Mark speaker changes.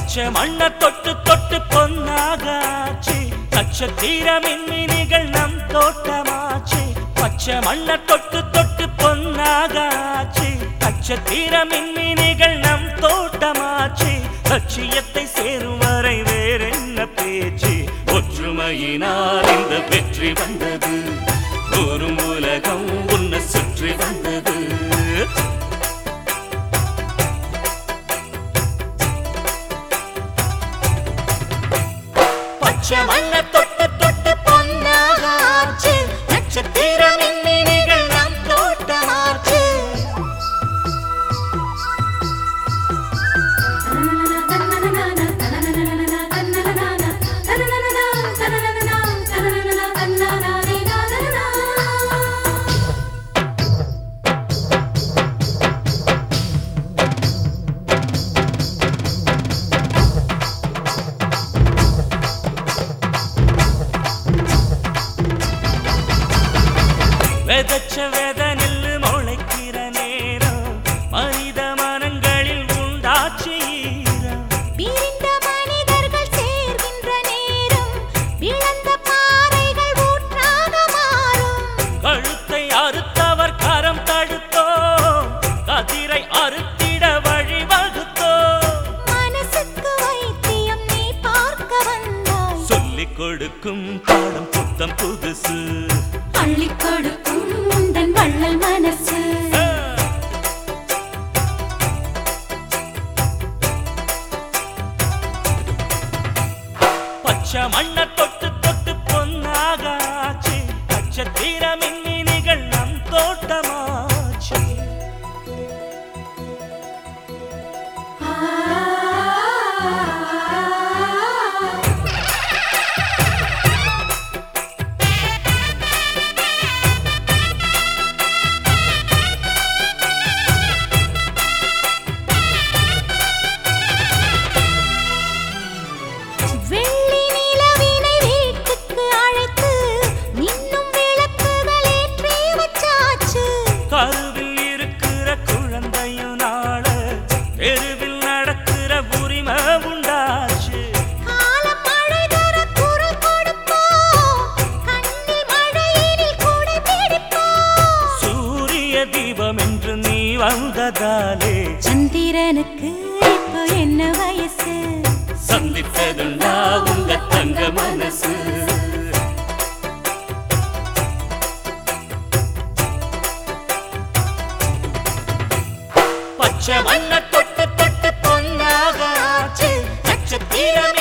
Speaker 1: பச்சை மண்ண தொட்டு தொட்டு பொன்னாகாச்சு நட்சத்திர மின்மினிகள் நம் தோட்டமாச்சு பச்சை மண்ண தொட்டு தொட்டு பொன்னாகாச்சு நட்சத்திர மின்மினிகள் நம் தோட்டமாச்சு லட்சியத்தை சேரும் வரை வேறென்ன பேச்சு ஒற்றுமையினால் இந்த வெற்றி வந்தது ஒரு உலகம் உன்னை சுற்றி வந்தது பச்சை மண்ண தொட்டு தொட்டு பொன்னாகாச்சு நட்சத்திர மின்மினிகள் நம் தோட்டமாச்சு விதைச்ச வித நெல்லு முளைக்கிற நேரம் மனித மனங்களில் உண்டாச்சு ஈரம்
Speaker 2: பிரிந்த மனிதர்கள் சேர்கின்ற நேரம் இழந்த பாறைகள் ஊற்றாக மாறும்
Speaker 1: கழுத்தை அறுத்தவர் கரம் தடுத்தோ கதிரை அறுத்திட வழிவகுத்தோ
Speaker 2: மனசுக்கு வைத்தியம் நீ பார்க்க வந்தாய்
Speaker 1: சொல்லிக் கொடுக்கும் பாடம் புத்தம் புதுசு
Speaker 2: அள்ளிக் கொடுக்கும் உந்தன் வள்ளல் மனசு
Speaker 1: ஆ. பச்சை மண்ண தொட்டு தொட்டு பொன்னாகாச்சு நட்சத்திர மின்மினிகள் நம் தோட்டமாச்சு
Speaker 2: வெள்ளி நிலவினை வீட்டுக்கு அழைத்து மின்னும் விளக்குகள் ஏற்றி வச்சாச்சு
Speaker 1: கருவில் இருக்கிற குழந்தையும் நாள தெருவில் நடக்கிற உரிமை உண்டாச்சு
Speaker 2: காலம் மழை தர குரல் கொடுப்போம் கண்ணில் மழையினில் கூடை பிடிப்போம்
Speaker 1: சூரிய தீபம் என்று நீ வந்ததாலே
Speaker 2: சந்திரனுக்கு இப்போ என்ன வயசு
Speaker 1: சந்தித்ததுண்டா உங்க தங்க மனசு பச்சை மண்ண தொட்டு தொட்டு பொன்னாகாச்சு நட்சத்திரமே